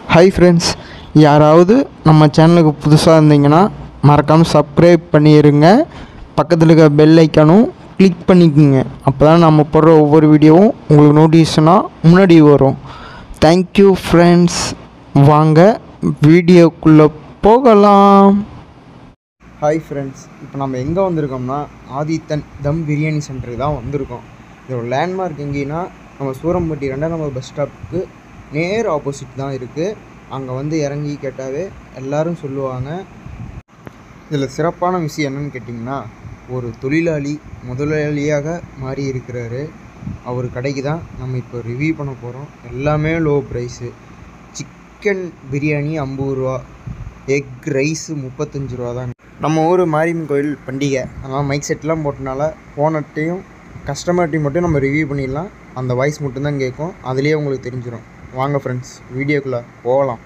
Hi friends யாராவது நம்ம சேனலுக்கு புதுசாக இருந்தீங்கன்னா மறக்காமல் சப்ஸ்கிரைப் பண்ணிடுங்க பக்கத்தில் இருக்க பெல் ஐக்கானும் கிளிக் பண்ணிக்கோங்க அப்போ தான் நம்ம போடுற ஒவ்வொரு வீடியோவும் உங்களுக்கு நோட்டிஃபிகேஷனாக முன்னாடி வரும் தேங்க்யூ ஃப்ரெண்ட்ஸ் வாங்க வீடியோக்குள்ளே போகலாம் ஹாய் ஃப்ரெண்ட்ஸ் இப்போ நம்ம எங்கே வந்திருக்கோம்னா ஆதித்தன் தம் பிரியாணி சென்டருக்கு தான் வந்திருக்கோம் இதோட லேண்ட்மார்க் எங்கேன்னா நம்ம சூரம்பட்டி ரெண்டாம் நம்பர் பஸ் ஸ்டாப்புக்கு நேர் ஆப்போசிட் தான் இருக்குது அங்கே வந்து இறங்கி கேட்டாவே எல்லாரும் சொல்லுவாங்க இதில் சிறப்பான விஷயம் என்னன்னு கேட்டிங்கன்னா ஒரு தொழிலாளி முதலாளியாக மாறி இருக்கிறாரு அவர் கடைக்கு தான் நம்ம இப்போ ரிவ்யூ பண்ண போகிறோம் எல்லாமே லோ ப்ரைஸு சிக்கன் பிரியாணி ஐம்பது ரூபா எக் ரைஸு முப்பத்தஞ்சு ரூபா தான் நம்ம ஊர் மாரியம்மன் கோயில் பண்டிகை அதனால் மைக் செட்லாம் போட்டனால போனட்டையும் கஸ்டமர்ட்டையும் மட்டும் நம்ம ரிவ்யூ பண்ணிடலாம் அந்த வாய்ஸ் மட்டும்தான் கேட்கும் அதுலேயே உங்களுக்கு தெரிஞ்சிடும் வாங்க ஃப்ரெண்ட்ஸ் வீடியோக்குள்ளே போகலாம்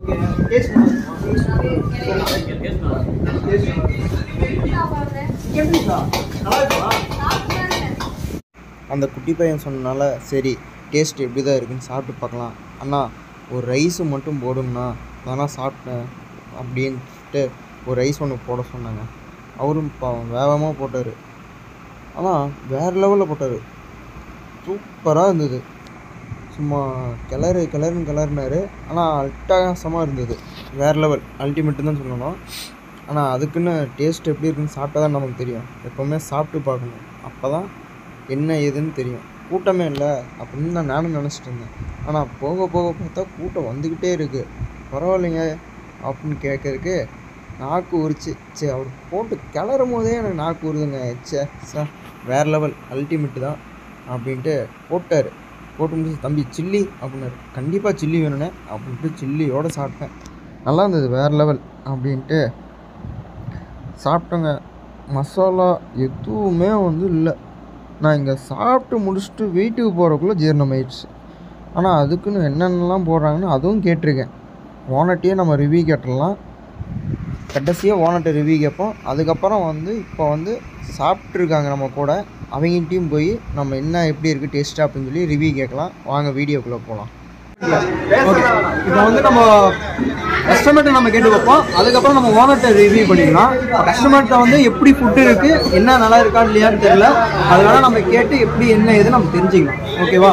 அந்த குட்டி பையன் சொன்னனால சரி டேஸ்ட் எப்படி தான் இருக்குன்னு சாப்பிட்டு பார்க்கலாம் அண்ணா ஒரு ரைஸு மட்டும் போடுங்கண்ணா அதெல்லாம் சாப்பிட்டேன் அப்படின்ட்டு ஒரு ரைஸ் ஒன்று போட சொன்னாங்க அவரும் பாவம் வேகமாக போட்டார் ஆனால் வேறு லெவலில் போட்டார் சூப்பராக இருந்தது சும்மா கிளறு கிளறுன்னு கிளறினாரு ஆனால் அட்டகாசமாக இருந்தது வேறு லெவல் அல்டிமேட்டு தான் சொல்லணும் ஆனால் அதுக்குன்னு டேஸ்ட் எப்படி இருக்குன்னு சாப்பிட்டா தான் நமக்கு தெரியும் எப்போவுமே சாப்பிட்டு பார்க்கணும் அப்போ தான் என்ன ஏதுன்னு தெரியும் கூட்டமே இல்லை அப்படின்னு தான் நானும் நினச்சிட்டு இருந்தேன் ஆனால் போக போக பார்த்தா கூட்டம் வந்துக்கிட்டே இருக்குது பரவாயில்லைங்க அப்படின்னு கேட்கறதுக்கு நாக்கு உரிச்சு சே அவர் போட்டு கிளறும் போதே எனக்கு நாக்கு உருதுங்க சே சே வேறு லெவல் அல்டிமேட்டு தான் அப்படின்ட்டு போட்டார் போட்டு முடிச்சு தம்பி சில்லி அப்படின்னாரு கண்டிப்பாக சில்லி வேணுண்ணே அப்படின்ட்டு சில்லியோடு சாப்பிட்டேன் நல்லா இருந்தது வேறு லெவல் அப்படின்ட்டு சாப்பிட்டேங்க மசாலா எதுவுமே வந்து இல்லை நான் இங்கே சாப்பிட்டு முடிச்சுட்டு வீட்டுக்கு போகிறக்குள்ளே ஜீரணமாயிடுச்சு ஆனால் அதுக்குன்னு என்னென்னலாம் போடுறாங்கன்னு அதுவும் கேட்டிருக்கேன் ஓனர்ட்டையே நம்ம ரிவ்யூ கேட்டுடலாம் கடைசியாக ஓனர்கிட்ட ரிவ்யூ கேட்போம் அதுக்கப்புறம் வந்து இப்போ வந்து சாப்பிட்ருக்காங்க நம்ம கூட அவங்ககிட்டையும் போய் நம்ம என்ன எப்படி இருக்குது டேஸ்ட்டு அப்படின்னு சொல்லி ரிவ்யூ கேட்கலாம் வாங்க வீடியோக்குள்ளே போகலாம் இப்போ வந்து நம்ம கஸ்டமர்கிட்ட நம்ம கேட்டு வைப்போம் அதுக்கப்புறம் நம்ம ஓனர்கிட்ட ரிவ்யூ பண்ணிக்கலாம் கஸ்டமர்கிட்ட வந்து எப்படி ஃபுட்டு இருக்கு என்ன நல்லா இருக்கா இல்லையான்னு தெரியல அதனால நம்ம கேட்டு எப்படி என்ன ஏது நம்ம தெரிஞ்சுக்கலாம் ஓகேவா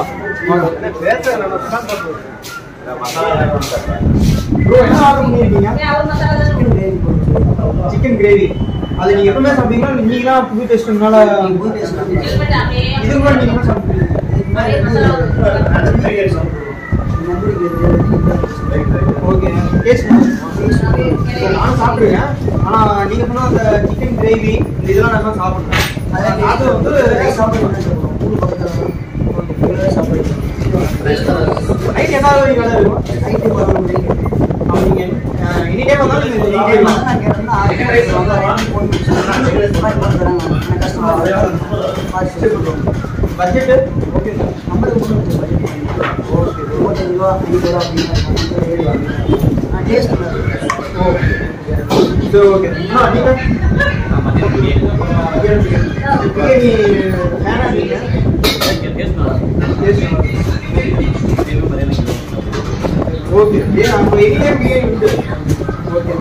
ப்ரோ என்ன ஆர்டர் பண்ணியிருக்கீங்க சிக்கன் கிரேவி அது நீங்க எப்பவுமே சாப்பிட்டீங்களா இல்ல நீங்களா புது டேஸ்ட்னால இது கூட நீங்க என்ன சாப்பிட்டீங்க ஓகே டேஸ்ட் நானும் சாப்பிடுவேன் ஆனா நீங்க சொன்ன அந்த சிக்கன் கிரேவி இதெல்லாம் நான் சாப்பிடுறேன் அது வந்து நைட் என்ன வரைக்கும் கடை இருக்கும் அப்ப நீங்க எனி டைம் வந்தாலும் நீங்க சொல்லிட்டே பட்ஜெட் ஓகே இது ஓகே ஆ நீங்க பிரியாணி வேணா நீங்க ஓகே ஏன் அப்போ எனி டைம் பிரியாணி உண்டு ஓகே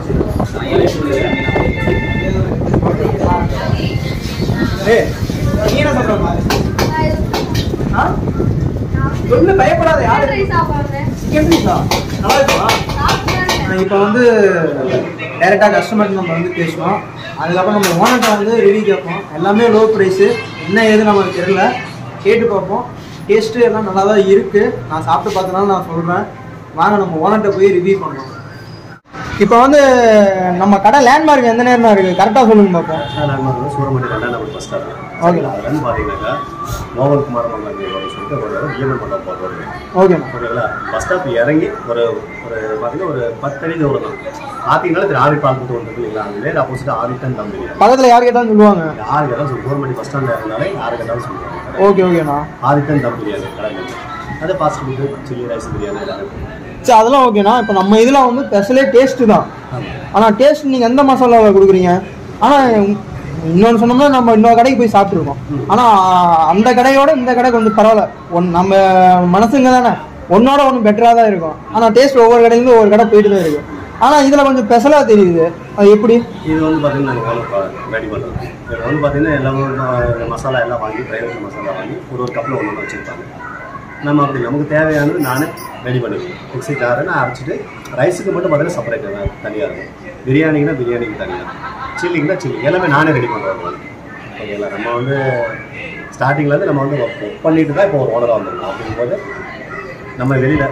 ஏய் நீ என்ன சொல்ற ஆ சொல்லு பயப்படாத யாரு சிக்கன் பீஸா நல்லா இருக்குமா இப்போ வந்து டைரெக்டாக கஸ்டமருக்கு நம்ம வந்து பேசுவோம் அதுக்கப்புறம் நம்ம ஓனர்கிட்ட வந்து ரிவ்யூ கேட்போம் எல்லாமே லோ ப்ரைஸு என்ன ஏது நமக்கு தெரியல கேட்டு பார்ப்போம் டேஸ்ட்டு எல்லாம் நல்லா தான் இருக்குது நான் சாப்பிட்டு பார்த்தனால நான் சொல்கிறேன் வாங்க நம்ம ஓனர்கிட்ட போய் ரிவ்யூ பண்ணுவோம் இப்போ வந்து நம்ம கடை லேண்ட்மார்க் எந்த நேரம் இருக்குது கரெக்டாக சொல்லுங்க பார்ப்போம் லேண்ட்மார்க் சூரமணி ரெண்டாம் நம்பர் பஸ் ஸ்டாப் ஓகே அதுலேருந்து பார்த்தீங்கன்னாக்கா மோகன் குமார் மங்கல் சொல்லிட்டு ஒரு ஜீவன் மண்டபம் போகிறது ஓகேண்ணா ஓகேங்களா பஸ் ஸ்டாப் இறங்கி ஒரு ஒரு பார்த்தீங்கன்னா ஒரு பத்தடி தூரம் தான் பார்த்தீங்கன்னா திரு ஆதி பால் புத்து வந்து இல்லைங்களா அந்த நேர் ஆப்போசிட் ஆதித்தன் தம்பி பக்கத்தில் யார் கேட்டாலும் சொல்லுவாங்க யாரு கேட்டாலும் சொல்லி சூரமணி பஸ் ஸ்டாண்டில் இருந்தாலே யாரு கேட்டாலும் சொல்லுவாங்க ஓகே ஓகேண்ணா ஆதித்தன் தம் பிரியாணி கடை அது fast food chilli rice biryani எல்லாமே சரி அதெல்லாம் ஓகேண்ணா இப்போ நம்ம இதில் வந்து ஸ்பெஷலே டேஸ்ட்டு தான் ஆனால் டேஸ்ட் நீங்கள் எந்த மசாலாவில் கொடுக்குறீங்க ஆனால் இன்னொன்று சொன்னோம்னா நம்ம இன்னொரு கடைக்கு போய் சாப்பிட்ருக்கோம் ஆனால் அந்த கடையோட இந்த கடை கொஞ்சம் பரவாயில்ல ஒன் நம்ம மனசுங்க தானே ஒன்னோட ஒன்று பெட்டராக தான் இருக்கும் ஆனால் டேஸ்ட் ஒவ்வொரு கடையிலேருந்து ஒவ்வொரு கடை போயிட்டு தான் இருக்கு ஆனால் இதில் கொஞ்சம் ஸ்பெஷலாக தெரியுது அது எப்படி இது வந்து பார்த்தீங்கன்னா நாங்கள் வேலை ரெடி பண்ணுறோம் இதில் வந்து பார்த்தீங்கன்னா எல்லாமே இந்த மசாலா எல்லாம் வாங்கி பிரைவேட் மசாலா வாங்கி ஒரு ஒரு கப்பில் ஒன்று ஒன்று வச்சுருப்பாங்க நம்ம அப்படி நமக்கு தேவையானது நானே ரெடி பண்ணிக்குவேன் மிக்ஸி ஜாரை நான் அரைச்சிட்டு ரைஸுக்கு மட்டும் பார்த்தீங்கன்னா செப்பரேட் தனியாக இருக்கும் பிரியாணிக்குனா பிரியாணிக்கு தனியாக சில்லிக்குனா சில்லி எல்லாமே நானே ரெடி பண்ணுறேன் ஓகேங்களா நம்ம வந்து ஸ்டார்டிங்லேருந்து நம்ம வந்து ஒர்க் பண்ணிட்டு தான் இப்போ ஒரு ஓனராக வந்துருக்கோம் அப்படிங்கும்போது நம்ம வெளியில்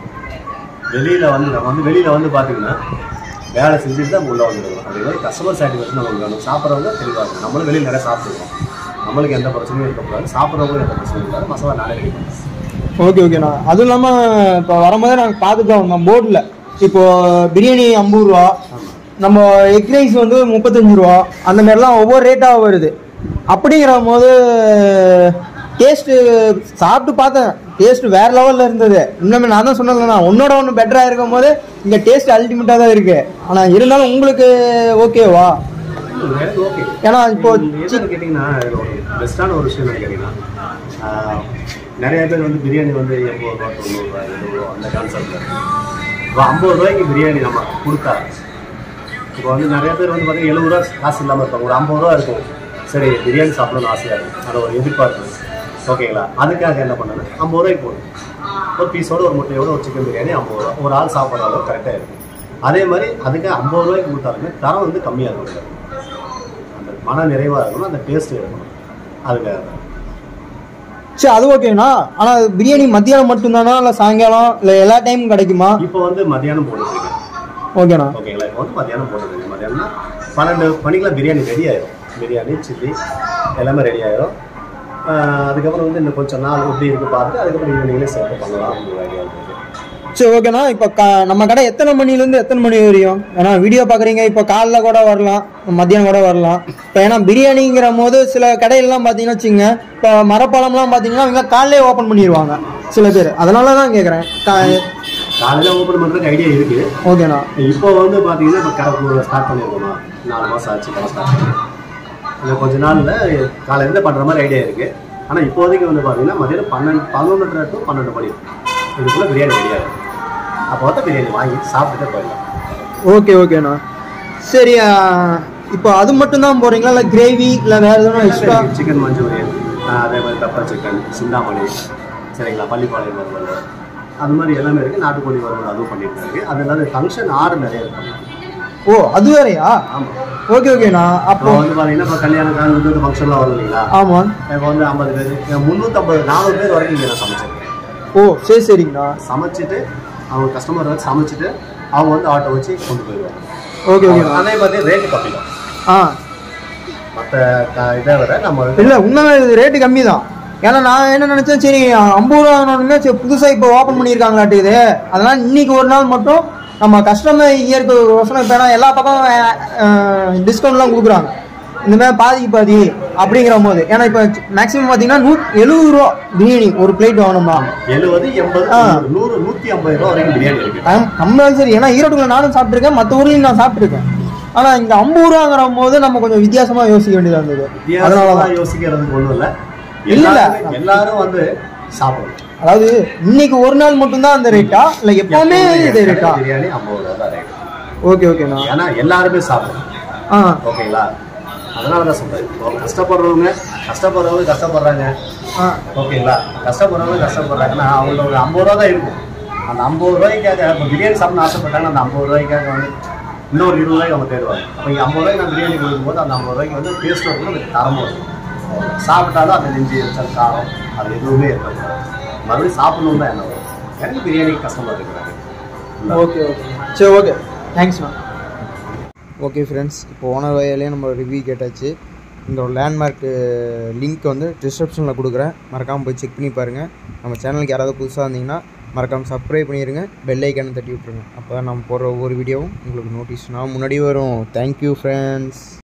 வெளியில் வந்து நம்ம வந்து வெளியில் வந்து பார்த்தீங்கன்னா வேலை செஞ்சுட்டு தான் உள்ளே வந்துருக்கோம் அப்படிங்கிறது கஸ்டமர் சாட்டிஸ்ஃபேக்ஷன் நமக்கு வேணும் சாப்பிட்றவங்க தெளிவாக இருக்கும் நம்மளும் வெளியில் நிறைய சாப்பிட்டுருக்கோம் நம்மளுக்கு எந்த பிரச்சனையும் இருக்கக்கூடாது சாப்பிட்றவங்களும் எந்த பிரச்சனையும் இருக்காது மசாலா நானே ரெடி பண்ணுறேன் ஓகே ஓகேண்ணா அதுவும் இல்லாமல் இப்போ வரும்போதே நாங்கள் பார்த்துட்டு தான் வந்தோம் போர்டில் இப்போ பிரியாணி ஐம்பது ரூபா நம்ம எக் ரைஸ் வந்து முப்பத்தஞ்சு ரூபா அந்த மாதிரிலாம் ஒவ்வொரு ரேட்டாக வருது அப்படிங்கிற போது டேஸ்ட்டு சாப்பிட்டு பார்த்தேன் டேஸ்ட் வேற லெவலில் இருந்தது இன்னுமே நான் தான் சொன்னதுண்ணா உன்னோட ஒன்று பெட்டராக இருக்கும் போது இங்கே டேஸ்ட் அல்டிமேட்டாக தான் இருக்கு ஆனால் இருந்தாலும் உங்களுக்கு ஓகேவா எனக்கு ஓகே ஏன்னா இப்போ என்னன்னு கேட்டிங்கன்னா இதில் ஒரு பெஸ்ட்டான ஒரு விஷயம் என்ன கேட்டிங்கன்னா ஆஹ், நிறைய பேர் வந்து பிரியாணி வந்து எண்பது ரூபா தொண்ணூறுரூவா எழுபது ரூபா அந்த கான்செப்டில் இப்போ ஐம்பது ரூபாய்க்கு பிரியாணி நம்ம கொடுத்தா இப்போ வந்து நிறைய பேர் வந்து பார்த்தீங்கன்னா எழுபது ரூபா காசு இல்லாமல் இருப்பாங்க ஒரு ஐம்பது ரூபா இருக்கும் சரி பிரியாணி சாப்பிடணும்னு ஆசையாக இருக்கும் அது ஒரு எதிர்பார்ப்பு ஓகேங்களா அதுக்காக என்ன பண்ணணும் ஐம்பது ரூபாய்க்கு போடும் ஒரு பீஸோட ஒரு முட்டையோட ஒரு சிக்கன் பிரியாணி ஐம்பது ரூபா ஒரு ஆள் சாப்பிட்ற அளவு கரெக்டாக இருக்கும் அதே மாதிரி அதுக்கு ஐம்பது ரூபாய்க்கு கொடுத்தாலுமே தரம் வந்து கம்மியாக இருக்கும் அந்த மன நிறைவாக இருக்கணும் அந்த டேஸ்ட் இருக்கணும் அதுக்காக தான் சரி அது ஓகேண்ணா ஆனால் பிரியாணி மத்தியானம் மட்டும்தானா இல்லை சாயங்காலம் இல்லை எல்லா டைமும் கிடைக்குமா இப்போ வந்து மத்தியானம் போட்டுருக்கேன் ஓகேண்ணா ஓகேங்களா இப்போ வந்து மத்தியானம் போட்டுருக்கேன் மத்தியானம்னா பன்னெண்டு மணிக்கெலாம் பிரியாணி ரெடி ஆயிரும் பிரியாணி சில்லி எல்லாமே ரெடி ஆயிரும் ஆஹ் அதுக்கப்புறம் வந்து இன்னும் கொஞ்சம் நாள் எப்படி இருக்கு பார்த்து அதுக்கப்புறம் ஈவினிங்லேயே சேர்த்து பண்ணலாம் அப்படிங்கிற ஐடியா இருக்குது சரி ஓகேண்ணா இப்போ க நம்ம கடை எத்தனை மணிலேருந்து எத்தனை மணி வரையும் ஏன்னா வீடியோ பார்க்குறீங்க இப்போ காலைல கூட வரலாம் மத்தியானம் கூட வரலாம் இப்போ ஏன்னா பிரியாணிங்கிற போது சில கடையெல்லாம் பார்த்தீங்கன்னா வச்சுங்க இப்போ மரப்பழம்லாம் பார்த்தீங்கன்னா இவங்க காலையிலே ஓப்பன் பண்ணிடுவாங்க சில பேர் அதனால தான் கேட்குறேன் காலையில் ஓப்பன் பண்ணுறதுக்கு ஐடியா இருக்குது ஓகேண்ணா இப்போ வந்து பார்த்தீங்கன்னா இப்போ கடை ஸ்டார்ட் பண்ணியிருக்கோமா நாலு மாதம் ஆச்சு கடை ஸ்டார்ட் பண்ணி இன்னும் கொஞ்ச நாளில் காலையிலேருந்து பண்ணுற மாதிரி ஐடியா இருக்குது ஆனால் இப்போதைக்கு வந்து பார்த்தீங்கன்னா மதியானம் பன்னெண்டு பதினொன்றரை டு பன்னெண்டு மணி இதுக்குள்ளே பிரியாணி ரெடி ஆகும் அப்போ வந்து பிரியாணி வாங்கி சாப்பிட்டுட்டு போயிடலாம் ஓகே ஓகேண்ணா சரி ஆ, இப்போ அது மட்டும் தான் போகிறீங்களா இல்லை கிரேவி இல்லை வேறு எதுவும் எக்ஸ்ட்ரா சிக்கன் மஞ்சூரியன் அதே மாதிரி பெப்பர் சிக்கன் சிந்தாமணி சரிங்களா பள்ளிப்பாளையம் வறுவல் அது மாதிரி எல்லாமே இருக்குது நாட்டுக்கோழி வறுவல் அதுவும் பண்ணிட்டு இருக்கு அது இல்லாத ஃபங்க்ஷன் ஆறு நிறைய இருக்கு ஓ அது வேறையா ஆமாம் ஓகே ஓகேண்ணா அப்போ இப்போ வந்து பார்த்தீங்கன்னா இப்போ கல்யாணம் கால் விட்டு ஃபங்க்ஷன்லாம் வரும் இல்லைங்களா ஆமாம் இப்போ வந்து ஐம்பது பேர் முந்நூற்றம்பது நானூறு பேர் வரைக்கும் இங்கே நான் சமைச்சிருக்கேன் ஓ சரி சரிங்கண்ணா சமைச்சிட்டு அவங்க கஸ்டமர் வந்து சமைச்சிட்டு அவங்க வந்து ஆட்டோ வச்சு கொண்டு போயிடுவாங்க ஓகே ஓகேண்ணா அதே மாதிரி ரேட்டு கம்மி தான் ஆ மற்ற இதை விட நம்ம இல்லை உண்மைமே இது ரேட்டு கம்மி தான் ஏன்னா நான் என்ன நினச்சேன் சரி ஐம்பது ரூபான்னு சரி புதுசாக இப்போ ஓப்பன் பண்ணியிருக்காங்களாட்டுக்குது அதனால் இன்னைக்கு ஒரு நாள் மட்டும் நம்ம கஸ்டமர் இயற்கை வசனம் இப்போ ஏன்னா எல்லா பக்கம் டிஸ்கவுண்ட்லாம் கொடுக்குறாங்க இந்த மாதிரி பாதிக்கு பாதி அப்படிங்கிற போது ஏன்னா இப்போ மேக்ஸிமம் பார்த்தீங்கன்னா நூ எழுபது ரூபா பிரியாணி ஒரு பிளேட் வாங்கணும்னா எழுபது எண்பது ஆ. நூறு நூற்றி ஐம்பது ரூபா வரைக்கும் பிரியாணி இருக்கு கம்பல்சரி ஏன்னா ஈரோட்டுல நானும் சாப்பிட்ருக்கேன் மற்ற ஊர்லையும் நான் சாப்பிட்ருக்கேன் ஆனால் இங்கே ஐம்பது ரூபாங்கிற போது நம்ம கொஞ்சம் வித்தியாசமாக யோசிக்க வேண்டியதாக இருந்தது அதனால வித்தியாசமா தான் யோசிக்கிறதுக்கு ஒன்றும் இல்லை இல்ல, இல்ல. எல்லாரும் எல்லாரும் வந்து சாப்பிடணும் அதாவது இன்னைக்கு ஒரு நாள் மட்டும்தான் அந்த ரேட்டா இல்லை எப்பவுமே இதே ரேட்டா பிரியாணி ஐம்பது ரூபா தான் ரேட் ஓகே ஓகேண்ணா ஏன்னா எல்லாருமே சாப்பிடணும் ஆ ஓகேங்களா அதனால தான் சொல்றேன் இப்போ கஷ்டப்படுறவங்க கஷ்டப்படுறவங்க கஷ்டப்படுறாங்க ஆ ஓகேங்களா கஷ்டப்படுறவங்க கஷ்டப்படுறாங்கன்னா அவங்களோட ஐம்பது ரூபா தான் இருக்கும் அந்த ஐம்பது ரூபாய்க்காக இப்போ பிரியாணி சாப்பிடணும்னு ஆசைப்பட்டாங்க அந்த ஐம்பது ரூபாய்க்காக வந்து இன்னொரு இருபது ரூபாய்க்கு அவங்க தேடுவாங்க அப்போ இங்கே ஐம்பது ரூபாய்க்கு நான் பிரியாணி கொடுக்கும்போது அந்த ஐம்பது ரூபாய்க்கு வந்து டேஸ்ட் இருக்கும் அதுக்கு தரமும் இருக்கும் சாப்பிட்டாலும் அந்த நெஞ்சு எரிச்சல் காரம் அது எதுவுமே இருக்காது மறுபடியும் சாப்பிடணும் தான் என்ன வரும் எனக்கு பிரியாணிக்கு கஷ்டமாக இருக்கிறாங்க ஓகே ஓகே சரி ஓகே தேங்க்ஸ்ண்ணா ஓகே ஃப்ரெண்ட்ஸ் இப்போ ஓனர் வகையிலே நம்ம ரிவ்யூ கேட்டாச்சு இந்த ஒரு லேண்ட்மார்க்கு லிங்க் வந்து டிஸ்கிரிப்ஷனில் கொடுக்குறேன் மறக்காமல் போய் செக் பண்ணி பாருங்கள் நம்ம சேனலுக்கு யாராவது புதுசாக இருந்தீங்கன்னா மறக்காமல் சப்ஸ்கிரைப் பண்ணிடுங்க பெல் ஐக்கானை தட்டி விட்ருங்க அப்போ தான் நம்ம போடுற ஒவ்வொரு வீடியோவும் உங்களுக்கு நோட்டீஸ் நான் முன்னாடி வரும் தேங்க்யூ ஃப்ரெண்ட்ஸ்